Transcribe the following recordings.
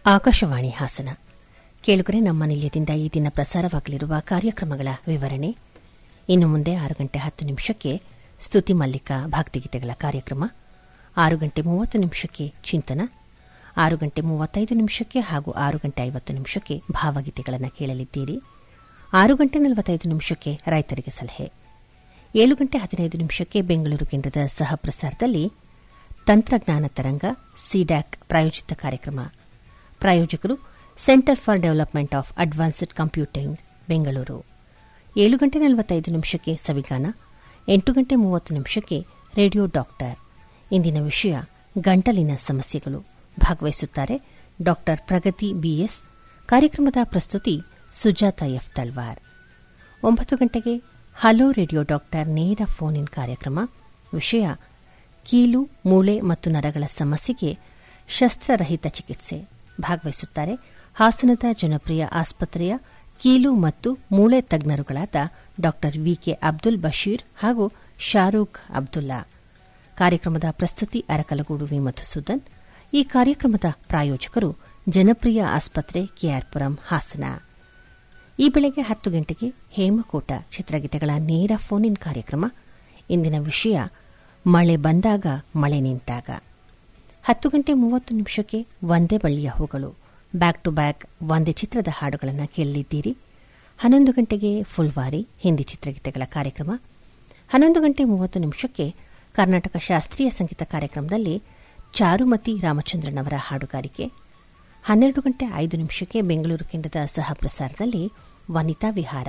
ಆಕಾಶವಾಣಿ ಹಾಸನ ಕೇಳುಗರೆ ನಮ್ಮ ನಿಲಯದಿಂದ ಈ ದಿನ ಪ್ರಸಾರವಾಗಲಿರುವ ಕಾರ್ಯಕ್ರಮಗಳ ವಿವರಣೆ ಇನ್ನು ಮುಂದೆ ಆರು ಗಂಟೆ ಹತ್ತು ನಿಮಿಷಕ್ಕೆ ಸ್ತುತಿ ಮಲ್ಲಿಕ ಭಕ್ತಿಗೀತೆಗಳ ಕಾರ್ಯಕ್ರಮ ಆರು ಗಂಟೆ ಮೂವತ್ತು ನಿಮಿಷಕ್ಕೆ ಚಿಂತನ ಆರು ಗಂಟೆ ಮೂವತ್ತೈದು ನಿಮಿಷಕ್ಕೆ ಹಾಗೂ ಆರು ಗಂಟೆ ಐವತ್ತು ನಿಮಿಷಕ್ಕೆ ಭಾವಗೀತೆಗಳನ್ನು ಕೇಳಲಿದ್ದೀರಿ ಆರು ಗಂಟೆ ನಲವತ್ತೈದು ನಿಮಿಷಕ್ಕೆ ರೈತರಿಗೆ ಸಲಹೆ ಏಳು ಗಂಟೆ ಹದಿನೈದು ನಿಮಿಷಕ್ಕೆ ಬೆಂಗಳೂರು ಕೇಂದ್ರದ ಸಹ ಪ್ರಸಾರದಲ್ಲಿ ತಂತ್ರಜ್ಞಾನ ತರಂಗ ಸಿಡ್ಯಾಕ್ ಪ್ರಾಯೋಜಿತ ಕಾರ್ಯಕ್ರಮ ಪ್ರಾಯೋಜಕರು centre for development of advanced computing Bengaluru ಏಳು ಗಂಟೆ ನಲವತ್ತೈದು ನಿಮಿಷಕ್ಕೆ ಸವಿಗಾನ ಎಂಟು ಗಂಟೆ ಮೂವತ್ತು ನಿಮಿಷಕ್ಕೆ ರೇಡಿಯೋ ಡಾಕ್ಟರ್ ಇಂದಿನ ವಿಷಯ ಗಂಟಲಿನ ಸಮಸ್ಯೆಗಳು ಭಾಗವಹಿಸುತ್ತಾರೆ ಡಾಕ್ಟರ್ ಪ್ರಗತಿ ಬಿಎಸ್ ಕಾರ್ಯಕ್ರಮದ ಪ್ರಸ್ತುತಿ ಸುಜಾತ ಎಫ್ ತಲ್ವಾರ್ ಒಂಬತ್ತು ಗಂಟೆಗೆ ಹಲೋ ರೇಡಿಯೋ ಡಾಕ್ಟರ್ ನೇರ ಫೋನ್ ಇನ್ ಕಾರ್ಯಕ್ರಮ ವಿಷಯ ಕೀಲು ಮೂಳೆ ಮತ್ತು ನರಗಳ ಸಮಸ್ಯೆಗೆ ಶಸ್ತ್ರರಹಿತ ಚಿಕಿತ್ಸೆ ಭಾಗವಹಿಸುತ್ತಾರೆ ಹಾಸನದ ಜನಪ್ರಿಯ ಆಸ್ಪತ್ರೆಯ ಕೀಲು ಮತ್ತು ಮೂಳೆ ತಜ್ಞರುಗಳಾದ ಡಾ ವಿಕೆ ಅಬ್ದುಲ್ ಬಶೀರ್ ಹಾಗೂ ಶಾರೂಖ್ ಅಬ್ದುಲ್ಲಾ ಕಾರ್ಯಕ್ರಮದ ಪ್ರಸ್ತುತಿ ಅರಕಲಗೂಡು ವಿ ಮಧುಸೂದನ್ ಈ ಕಾರ್ಯಕ್ರಮದ ಪ್ರಾಯೋಜಕರು ಜನಪ್ರಿಯ ಆಸ್ಪತ್ರೆ ಕೆಆರ್ಪುರಂ ಹಾಸನ ಈ ಬೆಳಗ್ಗೆ ಹತ್ತು ಗಂಟೆಗೆ ಹೇಮಕೋಟ ಚಿತ್ರಗೀತೆಗಳ ನೇರ ಫೋನ್ ಇನ್ ಕಾರ್ಯಕ್ರಮ ಇಂದಿನ ವಿಷಯ ಮಳೆ ಬಂದಾಗ ಮಳೆ ನಿಂತಾಗ ಹತ್ತು ಗಂಟೆ ಮೂವತ್ತು ನಿಮಿಷಕ್ಕೆ ಒಂದೇ ಬಳ್ಳಿಯ ಹೂಗಳು ಬ್ಯಾಕ್ ಟು ಬ್ಯಾಕ್ ಒಂದೇ ಚಿತ್ರದ ಹಾಡುಗಳನ್ನು ಕೇಳಲಿದ್ದೀರಿ ಹನ್ನೊಂದು ಗಂಟೆಗೆ ಫುಲ್ವಾರಿ ಹಿಂದಿ ಚಿತ್ರಗೀತೆಗಳ ಕಾರ್ಯಕ್ರಮ ಹನ್ನೊಂದು ಗಂಟೆ ಮೂವತ್ತು ನಿಮಿಷಕ್ಕೆ ಕರ್ನಾಟಕ ಶಾಸ್ತ್ರೀಯ ಸಂಗೀತ ಕಾರ್ಯಕ್ರಮದಲ್ಲಿ ಚಾರುಮತಿ ರಾಮಚಂದ್ರನ್ ಅವರ ಹಾಡುಗಾರಿಕೆ ಹನ್ನೆರಡು ಗಂಟೆ ಐದು ನಿಮಿಷಕ್ಕೆ ಬೆಂಗಳೂರು ಕೇಂದ್ರದ ಸಹ ಪ್ರಸಾರದಲ್ಲಿ ವನಿತಾ ವಿಹಾರ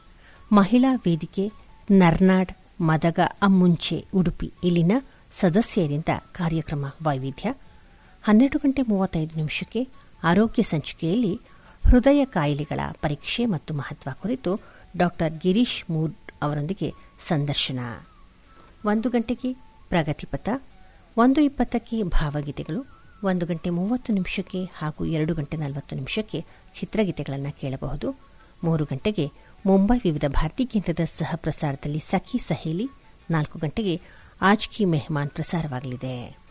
ಮಹಿಳಾ ವೇದಿಕೆ ನರ್ನಾಡ್ ಮದಗ ಅಮ್ಮುಂಚೆ ಉಡುಪಿ ಇಲ್ಲಿನ ಸದಸ್ಯರಿಂದ ಕಾರ್ಯಕ್ರಮ ವೈವಿಧ್ಯ ಹನ್ನೆರಡು ಗಂಟೆ ಮೂವತ್ತೈದು ನಿಮಿಷಕ್ಕೆ ಆರೋಗ್ಯ ಸಂಚಿಕೆಯಲ್ಲಿ ಹೃದಯ ಕಾಯಿಲೆಗಳ ಪರೀಕ್ಷೆ ಮತ್ತು ಮಹತ್ವ ಕುರಿತು ಡಾ ಗಿರೀಶ್ ಮೂಡ್ ಅವರೊಂದಿಗೆ ಸಂದರ್ಶನ ಒಂದು ಗಂಟೆಗೆ ಪ್ರಗತಿಪಥ ಒಂದು ಇಪ್ಪತ್ತಕ್ಕೆ ಭಾವಗೀತೆಗಳು ಒಂದು ಗಂಟೆ ಮೂವತ್ತು ನಿಮಿಷಕ್ಕೆ ಹಾಗೂ ಎರಡು ಗಂಟೆ ನಲವತ್ತು ನಿಮಿಷಕ್ಕೆ ಚಿತ್ರಗೀತೆಗಳನ್ನು ಕೇಳಬಹುದು ಮೂರು ಗಂಟೆಗೆ ಮುಂಬೈ ವಿವಿಧ ಭಾರತಿ ಕೇಂದ್ರದ ಸಹ ಪ್ರಸಾರದಲ್ಲಿ ಸಖಿ ಸಹೇಲಿ ನಾಲ್ಕು ಗಂಟೆಗೆ ಆಜ್ ಕಿ ಮೆಹಮಾನ್ ಪ್ರಸಾರವಾಗಲಿದೆ